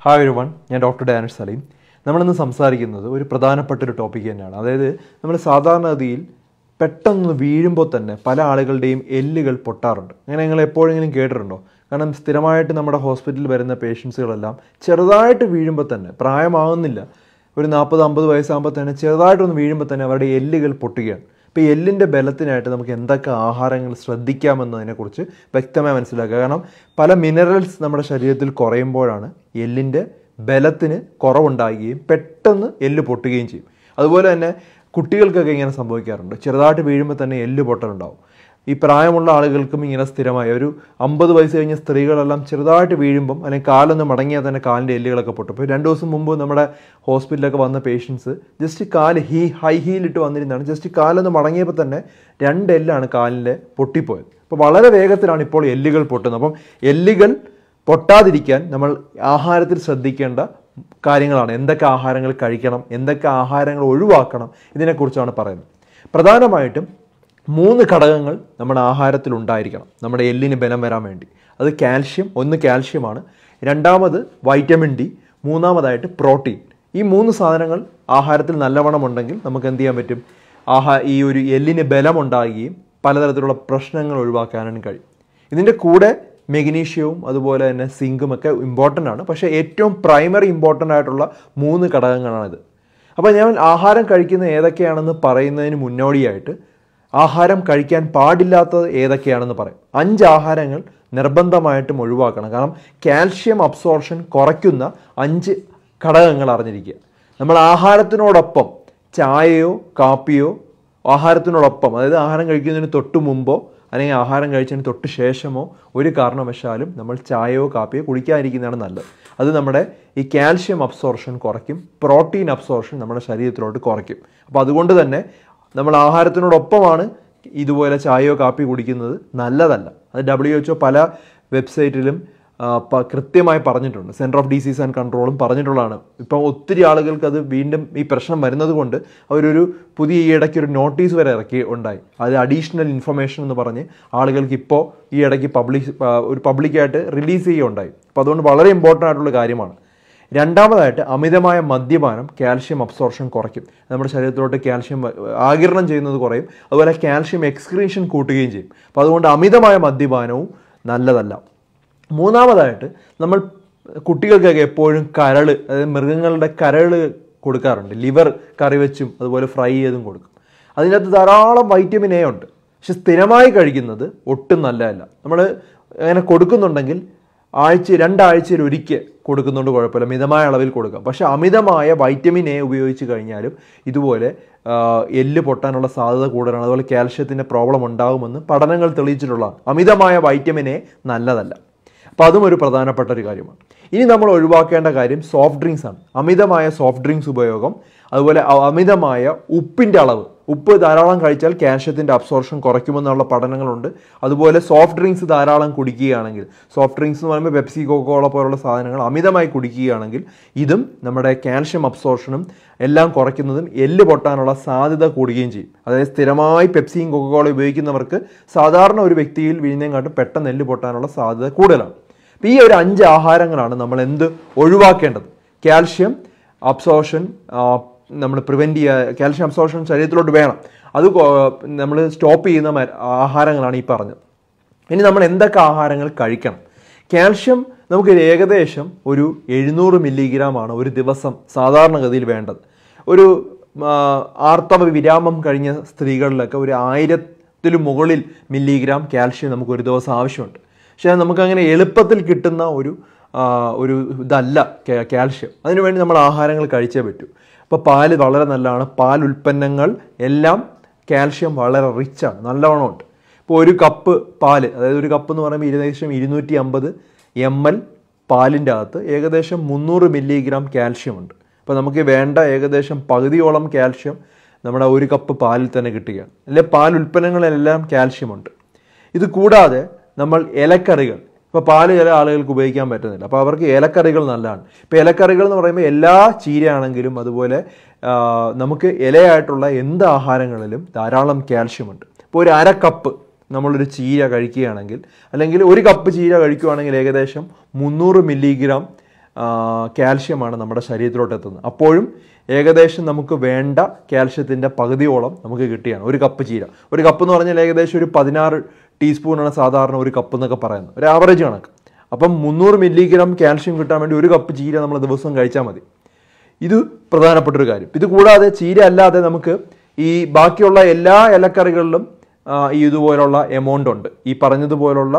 hi ഒരു one ഞാൻ doctor Danish Saleem നമ്മളിന്ന് സംസാരിക്കുന്നത് ഒരു പ്രധാനപ്പെട്ട ഒരു ടോപ്പിക് തന്നെയാണ് അതായത് നമ്മൾ സാധാരണഗതിയിൽ പെട്ടെന്ന് വീഴുമ്പോൾ തന്നെ പല ആളുകളുടെയും എല്ലുകൾ പൊട്ടാറുണ്ട് അങ്ങനെ നിങ്ങൾ എപ്പോഴെങ്കിലും കേട്ടിട്ടുണ്ടോ കാരണം സ്ഥിരമായിട്ട് നമ്മുടെ ഹോസ്പിറ്റലിൽ വരുന്ന പേഷ്യൻസുകളെല്ലാം ചെറുതായിട്ട് വീഴുമ്പോൾ തന്നെ പ്രായമാകുന്നില്ല ഒരു നാൽപ്പത് അമ്പത് വയസ്സാകുമ്പോൾ തന്നെ ചെറുതായിട്ടൊന്ന് വീഴുമ്പോൾ തന്നെ അവരുടെ എല്ലുകൾ പൊട്ടുകയാണ് ഇപ്പോൾ ഈ എല്ലിൻ്റെ ബലത്തിനായിട്ട് നമുക്ക് എന്തൊക്കെ ആഹാരങ്ങൾ ശ്രദ്ധിക്കാമെന്നതിനെക്കുറിച്ച് വ്യക്തമായി മനസ്സിലാക്കുക കാരണം പല മിനറൽസ് നമ്മുടെ ശരീരത്തിൽ കുറയുമ്പോഴാണ് എല്ലിൻ്റെ ബലത്തിന് കുറവുണ്ടാകുകയും പെട്ടെന്ന് എല്ല് പൊട്ടുകയും ചെയ്യും അതുപോലെ തന്നെ കുട്ടികൾക്കൊക്കെ ഇങ്ങനെ സംഭവിക്കാറുണ്ട് ചെറുതായിട്ട് വീഴുമ്പോൾ തന്നെ എല്ല് പൊട്ടലുണ്ടാവും ഈ പ്രായമുള്ള ആളുകൾക്കും ഇങ്ങനെ സ്ഥിരമായി ഒരു അമ്പത് വയസ്സ് കഴിഞ്ഞ സ്ത്രീകളെല്ലാം ചെറുതായിട്ട് വീഴുമ്പം അല്ലെങ്കിൽ കാലൊന്ന് മടങ്ങിയാൽ തന്നെ കാലിൻ്റെ എല്ലുകളൊക്കെ പൊട്ടും ഇപ്പോൾ രണ്ട് ദിവസം മുമ്പ് നമ്മുടെ ഹോസ്പിറ്റലിലൊക്കെ വന്ന പേഷ്യൻസ് ജസ്റ്റ് കാല് ഹീ ഹൈ ഹീലിട്ട് വന്നിരുന്നതാണ് ജസ്റ്റ് കാലൊന്ന് മടങ്ങിയപ്പോൾ തന്നെ രണ്ട് എല്ലാണ് കാലിൻ്റെ പൊട്ടിപ്പോയത് അപ്പോൾ വളരെ വേഗത്തിലാണ് ഇപ്പോൾ എല്ലുകൾ പൊട്ടുന്നത് അപ്പം എല്ലുകൾ പൊട്ടാതിരിക്കാൻ നമ്മൾ ആഹാരത്തിൽ ശ്രദ്ധിക്കേണ്ട കാര്യങ്ങളാണ് എന്തൊക്കെ ആഹാരങ്ങൾ കഴിക്കണം എന്തൊക്കെ ആഹാരങ്ങൾ ഒഴിവാക്കണം ഇതിനെക്കുറിച്ചാണ് പറയുന്നത് പ്രധാനമായിട്ടും മൂന്ന് ഘടകങ്ങൾ നമ്മുടെ ആഹാരത്തിൽ ഉണ്ടായിരിക്കണം നമ്മുടെ എല്ലിന് ബലം വരാൻ വേണ്ടി അത് കാൽഷ്യം ഒന്ന് കാൽഷ്യമാണ് രണ്ടാമത് വൈറ്റമിൻ ഡി മൂന്നാമതായിട്ട് പ്രോട്ടീൻ ഈ മൂന്ന് സാധനങ്ങൾ ആഹാരത്തിൽ നല്ലവണ്ണം ഉണ്ടെങ്കിൽ നമുക്ക് എന്ത് ചെയ്യാൻ പറ്റും ആഹാ ഈ ഒരു എല്ലിന് ബലം ഉണ്ടാകുകയും പലതരത്തിലുള്ള പ്രശ്നങ്ങൾ ഒഴിവാക്കാനും കഴിയും ഇതിൻ്റെ കൂടെ മെഗ്നീഷ്യവും അതുപോലെ തന്നെ സിങ്കും ഒക്കെ ഇമ്പോർട്ടൻ്റ് ആണ് പക്ഷേ ഏറ്റവും പ്രൈമറി ഇമ്പോർട്ടൻ്റ് ആയിട്ടുള്ള മൂന്ന് ഘടകങ്ങളാണിത് അപ്പോൾ ഞാൻ ആഹാരം കഴിക്കുന്നത് ഏതൊക്കെയാണെന്ന് പറയുന്നതിന് മുന്നോടിയായിട്ട് ആഹാരം കഴിക്കാൻ പാടില്ലാത്തത് ഏതൊക്കെയാണെന്ന് പറയും അഞ്ച് ആഹാരങ്ങൾ നിർബന്ധമായിട്ടും ഒഴിവാക്കണം കാരണം കാൽഷ്യം അബ്സോർഷൻ കുറയ്ക്കുന്ന അഞ്ച് ഘടകങ്ങൾ അറിഞ്ഞിരിക്കുക നമ്മൾ ആഹാരത്തിനോടൊപ്പം ചായയോ കാപ്പിയോ ആഹാരത്തിനോടൊപ്പം അതായത് ആഹാരം കഴിക്കുന്നതിന് തൊട്ട് മുമ്പോ അല്ലെങ്കിൽ ആഹാരം കഴിച്ചതിന് തൊട്ട് ശേഷമോ ഒരു കാരണവശാലും നമ്മൾ ചായയോ കാപ്പിയോ കുടിക്കാതിരിക്കുന്നതാണ് നല്ലത് അത് നമ്മുടെ ഈ കാൽഷ്യം അബ്സോർഷൻ കുറയ്ക്കും പ്രോട്ടീൻ അബ്സോർഷൻ നമ്മുടെ ശരീരത്തിലോട്ട് കുറയ്ക്കും അപ്പോൾ അതുകൊണ്ട് തന്നെ നമ്മൾ ആഹാരത്തിനോടൊപ്പമാണ് ഇതുപോലെ ചായയോ കാപ്പി കുടിക്കുന്നത് നല്ലതല്ല അത് ഡബ്ല്യു എച്ച്ഒ പല വെബ്സൈറ്റിലും ആ, പ- കൃത്യമായി പറഞ്ഞിട്ടുണ്ട് സെൻറ്റർ ഓഫ് ഡിസീസ് ആൻഡ് കൺട്രോളും പറഞ്ഞിട്ടുള്ളതാണ് ഇപ്പം ഒത്തിരി ആളുകൾക്ക് അത് വീണ്ടും ഈ പ്രശ്നം വരുന്നത് കൊണ്ട് അവരൊരു പുതിയ ഈ ഇടയ്ക്ക് ഒരു നോട്ടീസ് വരെ ഇറക്കി ഉണ്ടായി അത് അഡീഷണൽ ഇൻഫർമേഷൻ എന്ന് പറഞ്ഞ് ആളുകൾക്ക് ഇപ്പോൾ ഈ ഇടയ്ക്ക് പബ്ലിഷ് ഒരു പബ്ലിക്കായിട്ട് റിലീസ് ചെയ്യുകയുണ്ടായി അപ്പോൾ അതുകൊണ്ട് വളരെ ഇമ്പോർട്ടൻ്റ് ആയിട്ടുള്ള കാര്യമാണ് രണ്ടാമതായിട്ട് അമിതമായ മദ്യപാനം കാൽഷ്യം അബ്സോർഷൻ കുറയ്ക്കും നമ്മുടെ ശരീരത്തിലോട്ട് കാൽഷ്യം വ- ആഗിരണം ചെയ്യുന്നത് കുറയും അതുപോലെ കാൽഷ്യം എക്സ്ക്രീഷൻ കൂട്ടുകയും ചെയ്യും അപ്പോൾ അതുകൊണ്ട് അമിതമായ മദ്യപാനവും നല്ലതല്ല മൂന്നാമതായിട്ട് നമ്മൾ കുട്ടികൾക്കൊക്കെ എപ്പോഴും കരള് അതായത് മൃഗങ്ങളുടെ കരള് കൊടുക്കാറുണ്ട് ലിവർ കറി വെച്ചും അതുപോലെ ഫ്രൈ ചെയ്തും കൊടുക്കും അതിനകത്ത് ധാരാളം വൈറ്റമിൻ എ ഉണ്ട് പക്ഷെ സ്ഥിരമായി കഴിക്കുന്നത് ഒട്ടും നല്ലതല്ല നമ്മൾ അങ്ങനെ കൊടുക്കുന്നുണ്ടെങ്കിൽ ആഴ്ച രണ്ടാഴ്ചയിൽ ഒരിക്കൽ കൊടുക്കുന്നുണ്ട് കുഴപ്പമില്ല മിതമായ അളവിൽ കൊടുക്കാം പക്ഷേ അമിതമായ വൈറ്റമിൻ എ ഉപയോഗിച്ച് കഴിഞ്ഞാലും ഇതുപോലെ ആ, എല്ല് പൊട്ടാനുള്ള സാധ്യത കൂടുതലാണ് അതുപോലെ കാൽഷ്യത്തിൻ്റെ പ്രോബ്ലം ഉണ്ടാകുമെന്ന് പഠനങ്ങൾ തെളിയിച്ചിട്ടുള്ളതാണ് അമിതമായ വൈറ്റമിൻ എ നല്ലതല്ല അപ്പോൾ അതും ഒരു പ്രധാനപ്പെട്ട ഒരു കാര്യമാണ് ഇനി നമ്മൾ ഒഴിവാക്കേണ്ട കാര്യം സോഫ്റ്റ് ഡ്രിങ്ക്സ് ആണ് അമിതമായ സോഫ്റ്റ് ഡ്രിങ്ക്സ് ഉപയോഗം അതുപോലെ അ- അമിതമായ ഉപ്പിൻ്റെ അളവ് ഉപ്പ് ധാരാളം കഴിച്ചാൽ കാൽഷ്യത്തിൻ്റെ അബ്സോർഷൻ കുറയ്ക്കുമെന്നുള്ള പഠനങ്ങളുണ്ട് അതുപോലെ സോഫ്റ്റ് ഡ്രിങ്ക്സ് ധാരാളം കുടിക്കുകയാണെങ്കിൽ സോഫ്റ്റ് ഡ്രിങ്ക്സ് എന്ന് പറയുമ്പോൾ പെപ്സി കോക്കോള പോലുള്ള സാധനങ്ങൾ അമിതമായി കുടിക്കുകയാണെങ്കിൽ ഇതും നമ്മുടെ കാൽഷ്യം അബ്സോർഷനും എല്ലാം കുറയ്ക്കുന്നതും എല്ല് പൊട്ടാനുള്ള സാധ്യത കൂടുകയും ചെയ്യും അതായത് സ്ഥിരമായി പെപ്സിയും കൊക്കോള ഉപയോഗിക്കുന്നവർക്ക് സാധാരണ ഒരു വ്യക്തിയിൽ വീഴുന്നതിനെക്കാട്ടും പെട്ടെന്ന് എല്ല് പൊട്ടാനുള്ള സാധ്യത കൂടുതലാണ് അപ്പോൾ ഈ ഒരു അഞ്ച് ആഹാരങ്ങളാണ് നമ്മൾ എന്ത് ഒഴിവാക്കേണ്ടത് കാൽഷ്യം അബ്സോർഷൻ നമ്മൾ പ്രിവെൻറ്റ് ചെയ്യുക കാൽഷ്യം അബ്സോർഷൻ ശരീരത്തിലോട്ട് വേണം അത് നമ്മൾ സ്റ്റോപ്പ് ചെയ്യുന്ന മ- ആഹാരങ്ങളാണ് ഈ പറഞ്ഞത് ഇനി നമ്മൾ എന്തൊക്കെ ആഹാരങ്ങൾ കഴിക്കണം കാൽഷ്യം നമുക്ക് ഏകദേശം ഒരു എഴുന്നൂറ് മില്ലിഗ്രാം ആണ് ഒരു ദിവസം സാധാരണഗതിയിൽ വേണ്ടത് ഒരു ആ, ആർത്തവ വിരാമം കഴിഞ്ഞ സ്ത്രീകളിലൊക്കെ ഒരു ആയിരത്തിലും മുകളിൽ മില്ലിഗ്രാം കാൽഷ്യം നമുക്ക് ഒരു ദിവസം ആവശ്യമുണ്ട് പക്ഷേ നമുക്കങ്ങനെ എളുപ്പത്തിൽ കിട്ടുന്ന ഒരു ആ, ഒരു ഇതല്ല കാ- കാൽഷ്യം അതിനുവേണ്ടി നമ്മൾ ആഹാരങ്ങൾ കഴിച്ചേ പറ്റൂ അപ്പോൾ പാല് വളരെ നല്ലതാണ് പാൽ ഉൽപ്പന്നങ്ങൾ എല്ലാം കാൽഷ്യം വളരെ റിച്ചാണ് നല്ലവണ്ണമുണ്ട് ഇപ്പോൾ ഒരു കപ്പ് പാല് അതായത് ഒരു കപ്പ് എന്ന് പറയുമ്പോൾ ഏകദേശം ഇരുന്നൂറ്റി അമ്പത് എം എൽ പാലിൻ്റെ അകത്ത് ഏകദേശം മുന്നൂറ് മില്ലിഗ്രാം കാൽഷ്യം ഉണ്ട് അപ്പോൾ നമുക്ക് വേണ്ട ഏകദേശം പകുതിയോളം കാൽഷ്യം നമ്മുടെ ഒരു കപ്പ് പാലിൽ തന്നെ കിട്ടുകയാണ് അല്ലെ പാൽ ഉൽപ്പന്നങ്ങളിലെല്ലാം കാൽഷ്യം ഉണ്ട് ഇത് കൂടാതെ നമ്മൾ ഇലക്കറികൾ ഇപ്പോൾ പാല് ചില ആളുകൾക്ക് ഉപയോഗിക്കാൻ പറ്റുന്നില്ല അപ്പോൾ അവർക്ക് ഇലക്കറികൾ നല്ലതാണ് ഇപ്പോൾ ഇലക്കറികൾ എന്ന് പറയുമ്പോൾ എല്ലാ ചീരയാണെങ്കിലും അതുപോലെ ആ, നമുക്ക് ഇലയായിട്ടുള്ള എന്ത് ആഹാരങ്ങളിലും ധാരാളം കാൽഷ്യം ഉണ്ട് ഇപ്പോൾ ഒരു അര കപ്പ് നമ്മളൊരു ചീര കഴിക്കുകയാണെങ്കിൽ അല്ലെങ്കിൽ ഒരു കപ്പ് ചീര കഴിക്കുകയാണെങ്കിൽ ഏകദേശം മുന്നൂറ് മില്ലിഗ്രാം കാൽഷ്യമാണ് നമ്മുടെ ശരീരത്തിലോട്ട് എത്തുന്നത് അപ്പോഴും ഏകദേശം നമുക്ക് വേണ്ട കാൽഷ്യത്തിൻ്റെ പകുതിയോളം നമുക്ക് കിട്ടിയാണ് ഒരു കപ്പ് ചീര ഒരു കപ്പ് എന്ന് പറഞ്ഞാൽ ഏകദേശം ഒരു പതിനാറ് ടീസ്പൂണാണ് സാധാരണ ഒരു കപ്പ് എന്നൊക്കെ പറയുന്നത് ഒരു ആവറേജ് കണക്ക് അപ്പം മുന്നൂറ് മില്ലിഗ്രാം കാൽഷ്യം കിട്ടാൻ വേണ്ടി ഒരു കപ്പ് ചീര നമ്മൾ ദിവസം കഴിച്ചാൽ മതി ഇത് പ്രധാനപ്പെട്ടൊരു കാര്യം ഇത് കൂടാതെ ചീര അല്ലാതെ നമുക്ക് ഈ ബാക്കിയുള്ള എല്ലാ ഇലക്കറികളിലും ആ, ഈ ഇതുപോലുള്ള എമൗണ്ട് ഉണ്ട് ഈ പറഞ്ഞതുപോലുള്ള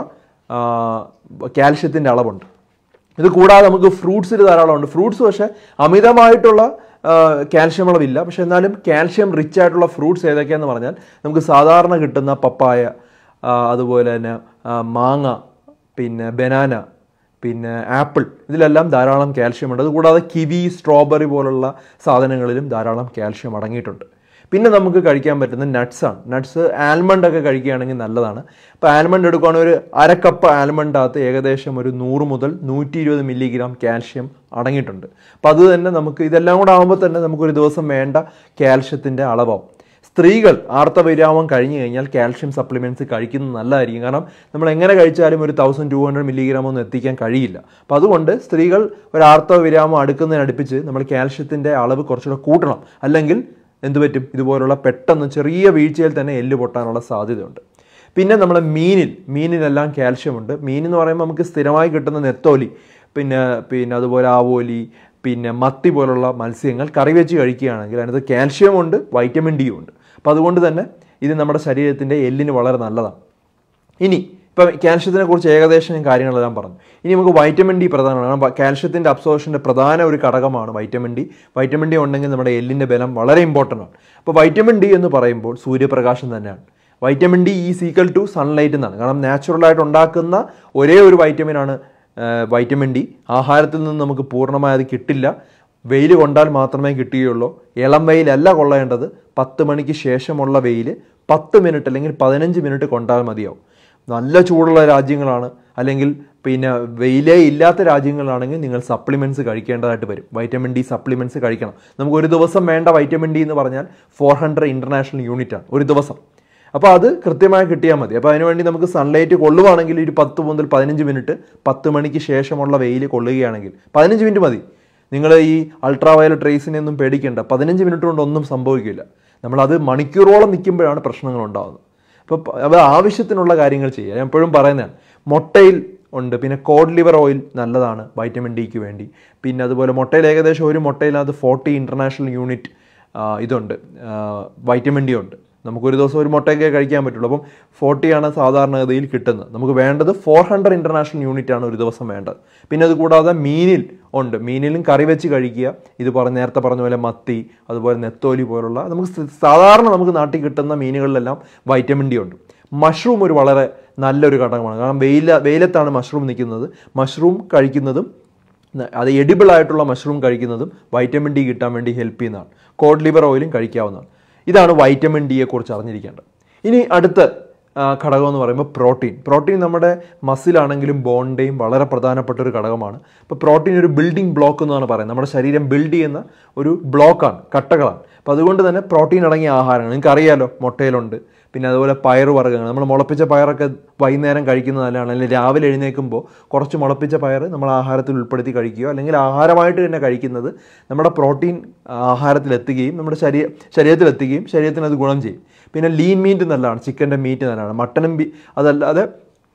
കാൽഷ്യത്തിൻ്റെ അളവുണ്ട് ഇത് കൂടാതെ നമുക്ക് ഫ്രൂട്ട്സിൽ ധാരാളമുണ്ട് ഫ്രൂട്ട്സ് പക്ഷേ അമിതമായിട്ടുള്ള കാൽഷ്യം അളവില്ല പക്ഷെ എന്നാലും കാൽഷ്യം റിച്ച് ആയിട്ടുള്ള ഫ്രൂട്ട്സ് ഏതൊക്കെയാന്ന് പറഞ്ഞാൽ നമുക്ക് സാധാരണ കിട്ടുന്ന പപ്പായ ആ, അതുപോലെ തന്നെ ആ, മാങ്ങ പിന്നെ ബനാന പിന്നെ ആപ്പിൾ ഇതിലെല്ലാം ധാരാളം കാൽഷ്യം ഉണ്ട് അതുകൂടാതെ കിവി സ്ട്രോബെറി പോലുള്ള സാധനങ്ങളിലും ധാരാളം കാൽഷ്യം അടങ്ങിയിട്ടുണ്ട് പിന്നെ നമുക്ക് കഴിക്കാൻ പറ്റുന്ന നട്ട്സാണ് നട്ട്സ് ആൽമണ്ട് ഒക്കെ കഴിക്കുകയാണെങ്കിൽ നല്ലതാണ് അപ്പോൾ ആൽമണ്ട് എടുക്കുകയാണെങ്കിൽ ഒരു അരക്കപ്പ് ആൽമണ്ടകത്ത് ഏകദേശം ഒരു നൂറ് മുതൽ നൂറ്റി ഇരുപത് മില്ലിഗ്രാം കാൽഷ്യം അടങ്ങിയിട്ടുണ്ട് അപ്പോൾ അത് തന്നെ നമുക്ക് ഇതെല്ലാം കൂടെ ആകുമ്പോൾ തന്നെ നമുക്കൊരു ദിവസം വേണ്ട കാൽഷ്യത്തിൻ്റെ അളവാവും സ്ത്രീകൾ ആർത്തവിരാമം കഴിഞ്ഞു കഴിഞ്ഞാൽ കാൽഷ്യം സപ്ലിമെൻറ്റ്സ് കഴിക്കുന്നത് നല്ലതായിരിക്കും കാരണം നമ്മൾ എങ്ങനെ കഴിച്ചാലും ഒരു തൗസൻഡ് ടു ഹൺഡ്രഡ് മില്ലിഗ്രാം ഒന്നും എത്തിക്കാൻ കഴിയില്ല അപ്പോൾ അതുകൊണ്ട് സ്ത്രീകൾ ഒരു ആർത്തവവിരാമം അടുക്കുന്നതിനടുപ്പിച്ച് നമ്മൾ കാൽഷ്യത്തിൻ്റെ അളവ് കുറച്ചുകൂടെ കൂട്ടണം അല്ലെങ്കിൽ എന്ത് പറ്റും ഇതുപോലുള്ള പെട്ടെന്ന് ചെറിയ വീഴ്ചയിൽ തന്നെ എല്ല് പൊട്ടാനുള്ള സാധ്യതയുണ്ട് പിന്നെ നമ്മൾ മീനിൽ മീനിലെല്ലാം കാൽഷ്യം ഉണ്ട് മീൻ എന്ന് പറയുമ്പോൾ നമുക്ക് സ്ഥിരമായി കിട്ടുന്ന നെത്തോലി പിന്നെ പിന്നെ അതുപോലെ ആവോലി പിന്നെ മത്തി പോലുള്ള മത്സ്യങ്ങൾ കറി വെച്ച് കഴിക്കുകയാണെങ്കിൽ അതിനകത്ത് കാൽഷ്യം ഉണ്ട് വൈറ്റമിൻ ഡിയും ഉണ്ട് അപ്പോൾ അതുകൊണ്ട് തന്നെ ഇത് നമ്മുടെ ശരീരത്തിൻ്റെ എല്ലിന് വളരെ നല്ലതാണ് ഇനി ഇപ്പം കാൽഷ്യത്തിനെ കുറിച്ച് ഏകദേശം ഞാൻ കാര്യങ്ങളെല്ലാം പറഞ്ഞു ഇനി നമുക്ക് വൈറ്റമിൻ ഡി പ്രധാനമാണ് കാരണം കാൽഷ്യത്തിൻ്റെ അബ്സോർഷൻ്റെ പ്രധാന ഒരു ഘടകമാണ് വൈറ്റമിൻ ഡി വൈറ്റമിൻ ഡി ഉണ്ടെങ്കിൽ നമ്മുടെ എല്ലിൻ്റെ ബലം വളരെ ഇമ്പോർട്ടൻ്റ് ആണ് അപ്പോൾ വൈറ്റമിൻ ഡി എന്ന് പറയുമ്പോൾ സൂര്യപ്രകാശം തന്നെയാണ് വൈറ്റമിൻ ഡി ഈ സീക്വൽ ടു സൺലൈറ്റ് എന്നാണ് കാരണം നാച്ചുറലായിട്ട് ഉണ്ടാക്കുന്ന ഒരേ ഒരു വൈറ്റമിനാണ് വൈറ്റമിൻ ഡി ആഹാരത്തിൽ നിന്ന് നമുക്ക് പൂർണ്ണമായി അത് കിട്ടില്ല വെയിൽ കൊണ്ടാൽ മാത്രമേ കിട്ടുകയുള്ളൂ ഇളം വെയിലല്ല കൊള്ളേണ്ടത് പത്ത് മണിക്ക് ശേഷമുള്ള വെയിൽ പത്ത് മിനിറ്റ് അല്ലെങ്കിൽ പതിനഞ്ച് മിനിറ്റ് കൊണ്ടാൽ മതിയാവും നല്ല ചൂടുള്ള രാജ്യങ്ങളാണ് അല്ലെങ്കിൽ പിന്നെ വെയിലേ ഇല്ലാത്ത രാജ്യങ്ങളാണെങ്കിൽ നിങ്ങൾ സപ്ലിമെൻറ്റ്സ് കഴിക്കേണ്ടതായിട്ട് വരും വൈറ്റമിൻ ഡി സപ്ലിമെൻറ്റ്സ് കഴിക്കണം നമുക്ക് ഒരു ദിവസം വേണ്ട വൈറ്റമിൻ ഡി എന്ന് പറഞ്ഞാൽ ഫോർ ഹൺഡ്രഡ് ഇൻ്റർനാഷണൽ യൂണിറ്റ് ആണ് ഒരു ദിവസം അപ്പോൾ അത് കൃത്യമായി കിട്ടിയാൽ മതി അപ്പോൾ അതിനുവേണ്ടി നമുക്ക് സൺലൈറ്റ് കൊള്ളുവാണെങ്കിൽ ഒരു പത്ത് മുതൽ പതിനഞ്ച് മിനിറ്റ് പത്ത് മണിക്ക് ശേഷമുള്ള വെയിൽ കൊള്ളുകയാണെങ്കിൽ പതിനഞ്ച് മിനിറ്റ് മതി നിങ്ങൾ ഈ അൾട്രാ വയലറ്റ് റേസിനെ ഒന്നും പേടിക്കേണ്ട പതിനഞ്ച് മിനിറ്റ് കൊണ്ട് ഒന്നും സംഭവിക്കില്ല നമ്മളത് മണിക്കൂറോളം നിൽക്കുമ്പോഴാണ് പ്രശ്നങ്ങൾ ഉണ്ടാകുന്നത് അപ്പോൾ അത് ആവശ്യത്തിനുള്ള കാര്യങ്ങൾ ചെയ്യുക ഞാൻ എപ്പോഴും പറയുന്നതാണ് മുട്ടയിൽ ഉണ്ട് പിന്നെ കോഡ് ലിവർ ഓയിൽ നല്ലതാണ് വൈറ്റമിൻ ഡിക്ക് വേണ്ടി പിന്നെ അതുപോലെ മുട്ടയിൽ ഏകദേശം ഒരു മുട്ടയിനകത്ത് ഫോർട്ടി ഇൻ്റർനാഷണൽ യൂണിറ്റ് ഇതുണ്ട് വൈറ്റമിൻ ഡി ഉണ്ട് നമുക്കൊരു ദിവസം ഒരു മുട്ടയൊക്കെ കഴിക്കാൻ പറ്റുള്ളൂ അപ്പം ഫോർട്ടിയാണ് സാധാരണഗതിയിൽ കിട്ടുന്നത് നമുക്ക് വേണ്ടത് ഫോർ ഹൺഡ്രഡ് ഇൻ്റർനാഷണൽ യൂണിറ്റ് ആണ് ഒരു ദിവസം വേണ്ടത് പിന്നെ അത് കൂടാതെ മീനിൽ ഉണ്ട് മീനിലും കറി വെച്ച് കഴിക്കുക ഇത് പറഞ്ഞ നേരത്തെ പറഞ്ഞ പോലെ മത്തി അതുപോലെ നെത്തോലി പോലുള്ള നമുക്ക് സ- സാധാരണ നമുക്ക് നാട്ടിൽ കിട്ടുന്ന മീനുകളിലെല്ലാം വൈറ്റമിൻ ഡി ഉണ്ട് മഷ്റൂം ഒരു വളരെ നല്ലൊരു ഘടകമാണ് കാരണം വെയില വെയിലത്താണ് മഷ്റൂം നിൽക്കുന്നത് മഷ്റൂം കഴിക്കുന്നതും ന- അത് എഡിബിൾ ആയിട്ടുള്ള മഷ്റൂം കഴിക്കുന്നതും വൈറ്റമിൻ ഡി കിട്ടാൻ വേണ്ടി ഹെൽപ്പ് ചെയ്യുന്നതാണ് കോഡ് ലിവർ ഓയിലും കഴിക്കാവുന്നതാണ് ഇതാണ് വൈറ്റമിൻ ഡിയെ കുറിച്ച് അറിഞ്ഞിരിക്കേണ്ടത് ഇനി അടുത്ത ആ, ഘടകം എന്ന് പറയുമ്പോൾ പ്രോട്ടീൻ പ്രോട്ടീൻ നമ്മുടെ മസിലാണെങ്കിലും ബോണിൻ്റെയും വളരെ പ്രധാനപ്പെട്ട ഒരു ഘടകമാണ് ഇപ്പോൾ പ്രോട്ടീൻ ഒരു ബിൽഡിംഗ് ബ്ലോക്ക് എന്നാണ് പറയുന്നത് നമ്മുടെ ശരീരം ബിൽഡ് ചെയ്യുന്ന ഒരു ബ്ലോക്കാണ് കട്ടകളാണ് അപ്പോൾ അതുകൊണ്ട് തന്നെ പ്രോട്ടീൻ അടങ്ങിയ ആഹാരങ്ങൾ നിങ്ങൾക്ക് അറിയാലോ മുട്ടയിലുണ്ട് പിന്നെ അതുപോലെ പയർ വർഗ്ഗങ്ങൾ നമ്മൾ മുളപ്പിച്ച പയറൊക്കെ വൈകുന്നേരം കഴിക്കുന്നത് നല്ലതാണ് അല്ലെങ്കിൽ രാവിലെ എഴുന്നേൽക്കുമ്പോൾ കുറച്ച് മുളപ്പിച്ച പയർ നമ്മൾ ആഹാരത്തിൽ ഉൾപ്പെടുത്തി കഴിക്കുകയോ അല്ലെങ്കിൽ ആഹാരമായിട്ട് തന്നെ കഴിക്കുന്നത് നമ്മുടെ പ്രോട്ടീൻ ആഹാരത്തിൽ എത്തുകയും നമ്മുടെ ശരീര ശരീരത്തിൽ എത്തുകയും ശരീരത്തിന് അത് ഗുണം ചെയ്യും പിന്നെ ലീൻ മീറ്റ് നല്ലതാണ് ചിക്കൻ്റെ മീറ്റ് നല്ലതാണ് മട്ടനും ബി അതല്ലാതെ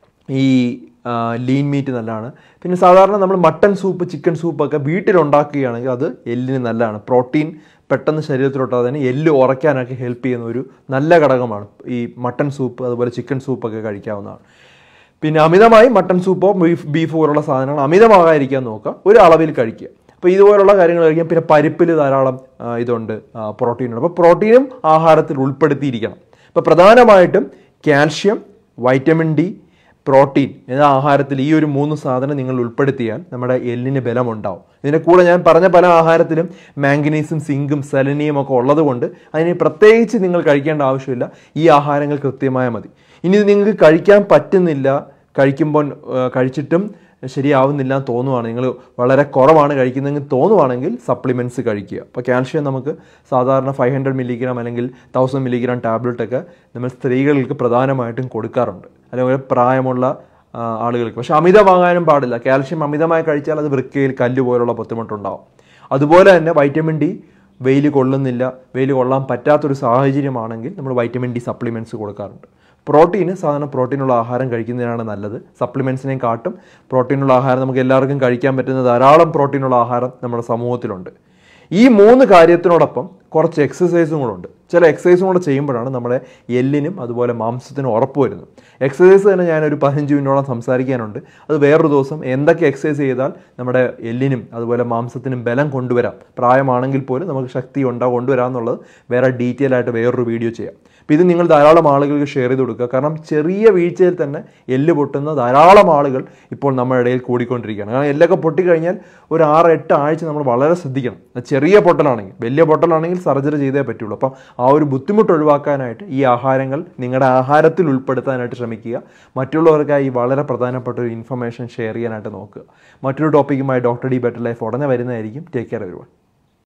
ഈ ആ, ലീൻ മീറ്റ് നല്ലതാണ് പിന്നെ സാധാരണ നമ്മൾ മട്ടൻ സൂപ്പ് ചിക്കൻ സൂപ്പൊക്കെ വീട്ടിലുണ്ടാക്കുകയാണെങ്കിൽ അത് എല്ലിന് നല്ലതാണ് പ്രോട്ടീൻ പെട്ടെന്ന് ശരീരത്തിലോട്ടാതെ തന്നെ എല്ല് ഉറയ്ക്കാനൊക്കെ ഹെൽപ്പ് ചെയ്യുന്ന ഒരു നല്ല ഘടകമാണ് ഈ മട്ടൻ സൂപ്പ് അതുപോലെ ചിക്കൻ സൂപ്പൊക്കെ കഴിക്കാവുന്നതാണ് പിന്നെ അമിതമായി മട്ടൻ സൂപ്പോ ബീഫ് ബീഫ് പോലുള്ള സാധനങ്ങൾ അമിതമാകാതിരിക്കാൻ നോക്കുക ഒരു അളവിൽ കഴിക്കുക അപ്പോൾ ഇതുപോലുള്ള കാര്യങ്ങൾ കഴിക്കാം പിന്നെ പരിപ്പിൽ ധാരാളം ആ, ഇതുണ്ട് പ്രോട്ടീൻ ഉണ്ട് അപ്പോൾ പ്രോട്ടീനും ആഹാരത്തിൽ ഉൾപ്പെടുത്തിയിരിക്കണം അപ്പോൾ പ്രധാനമായിട്ടും കാൽഷ്യം വൈറ്റമിൻ ഡി പ്രോട്ടീൻ എന്ന ആഹാരത്തിൽ ഈ ഒരു മൂന്ന് സാധനം നിങ്ങൾ ഉൾപ്പെടുത്തിയാൽ നമ്മുടെ എല്ലിന് ബലമുണ്ടാവും ഇതിൻ്റെ കൂടെ ഞാൻ പറഞ്ഞ പല ആഹാരത്തിലും മാംഗനീസും സിങ്കും സെലനിയും ഒക്കെ ഉള്ളത് കൊണ്ട് അതിന് പ്രത്യേകിച്ച് നിങ്ങൾ കഴിക്കേണ്ട ആവശ്യമില്ല ഈ ആഹാരങ്ങൾ കൃത്യമായ മതി ഇനി ഇത് നിങ്ങൾക്ക് കഴിക്കാൻ പറ്റുന്നില്ല കഴിക്കുമ്പോൾ ആ, കഴിച്ചിട്ടും ശരിയാവുന്നില്ല എന്ന് തോന്നുവാണ് നിങ്ങൾ വളരെ കുറവാണ് കഴിക്കുന്നതെങ്കിൽ തോന്നുവാണെങ്കിൽ സപ്ലിമെൻറ്റ്സ് കഴിക്കുക അപ്പോൾ കാൽഷ്യം നമുക്ക് സാധാരണ ഫൈവ് ഹൺഡ്രഡ് മില്ലിഗ്രാം അല്ലെങ്കിൽ തൗസൻഡ് മില്ലിഗ്രാം ടാബ്ലറ്റ് ഒക്കെ നമ്മൾ സ്ത്രീകൾക്ക് പ്രധാനമായിട്ടും കൊടുക്കാറുണ്ട് അല്ലെങ്കിൽ പ്രായമുള്ള ആ, ആളുകൾക്ക് പക്ഷെ അമിതമാകാനും പാടില്ല കാൽഷ്യം അമിതമായി കഴിച്ചാൽ അത് വൃക്കയിൽ കല്ല് പോലുള്ള ബുദ്ധിമുട്ടുണ്ടാവും അതുപോലെ തന്നെ വൈറ്റമിൻ ഡി വെയിൽ കൊള്ളുന്നില്ല വെയിൽ കൊള്ളാൻ പറ്റാത്തൊരു സാഹചര്യമാണെങ്കിൽ നമ്മൾ വൈറ്റമിൻ ഡി സപ്ലിമെൻറ്റ്സ് കൊടുക്കാറുണ്ട് പ്രോട്ടീന് സാധാരണ പ്രോട്ടീനുള്ള ആഹാരം കഴിക്കുന്നതിനാണ് നല്ലത് സപ്ലിമെൻറ്റ്സിനെയും കാട്ടും പ്രോട്ടീനുള്ള ആഹാരം നമുക്ക് എല്ലാവർക്കും കഴിക്കാൻ പറ്റുന്ന ധാരാളം പ്രോട്ടീനുള്ള ആഹാരം നമ്മുടെ സമൂഹത്തിലുണ്ട് ഈ മൂന്ന് കാര്യത്തിനോടൊപ്പം കുറച്ച് എക്സസൈസും കൂടെ ഉണ്ട് ചില എക്സസൈസും കൂടെ ചെയ്യുമ്പോഴാണ് നമ്മുടെ എല്ലിനും അതുപോലെ മാംസത്തിനും ഉറപ്പ് വരുന്നത് എക്സസൈസ് തന്നെ ഞാനൊരു പതിനഞ്ച് മിനിറ്റോളം സംസാരിക്കാനുണ്ട് അത് വേറൊരു ദിവസം എന്തൊക്കെ എക്സസൈസ് ചെയ്താൽ നമ്മുടെ എല്ലിനും അതുപോലെ മാംസത്തിനും ബലം കൊണ്ടുവരാം പ്രായമാണെങ്കിൽ പോലും നമുക്ക് ശക്തി ഉണ്ടാ കൊണ്ടുവരാം എന്നുള്ളത് വേറെ ഡീറ്റെയിൽ ആയിട്ട് വേറൊരു വീഡിയോ ചെയ്യാം അപ്പോൾ ഇത് നിങ്ങൾ ധാരാളം ആളുകൾക്ക് ഷെയർ ചെയ്ത് കൊടുക്കുക കാരണം ചെറിയ വീഴ്ചയിൽ തന്നെ എല്ല് പൊട്ടുന്ന ധാരാളം ആളുകൾ ഇപ്പോൾ നമ്മുടെ ഇടയിൽ കൂടിക്കൊണ്ടിരിക്കുകയാണ് കാരണം എല്ലൊക്കെ പൊട്ടിക്കഴിഞ്ഞാൽ ഒരു ആറ് എട്ട് ആഴ്ച നമ്മൾ വളരെ ശ്രദ്ധിക്കണം അത് ചെറിയ പൊട്ടലാണെങ്കിൽ വലിയ പൊട്ടലാണെങ്കിൽ സർജറി ചെയ്തേ പറ്റുള്ളൂ അപ്പം ആ ഒരു ബുദ്ധിമുട്ട് ഒഴിവാക്കാനായിട്ട് ഈ ആഹാരങ്ങൾ നിങ്ങളുടെ ആഹാരത്തിൽ ഉൾപ്പെടുത്താനായിട്ട് ശ്രമിക്കുക മറ്റുള്ളവർക്കായി വളരെ പ്രധാനപ്പെട്ട ഒരു ഇൻഫർമേഷൻ ഷെയർ ചെയ്യാനായിട്ട് നോക്കുക മറ്റൊരു ടോപ്പിക്കുമായി ഡോക്ടർ ഡി ബെറ്റർ ലൈഫ് ഉടനെ വരുന്നതായിരിക്കും ടേക്ക് കെയർ വരുവാൻ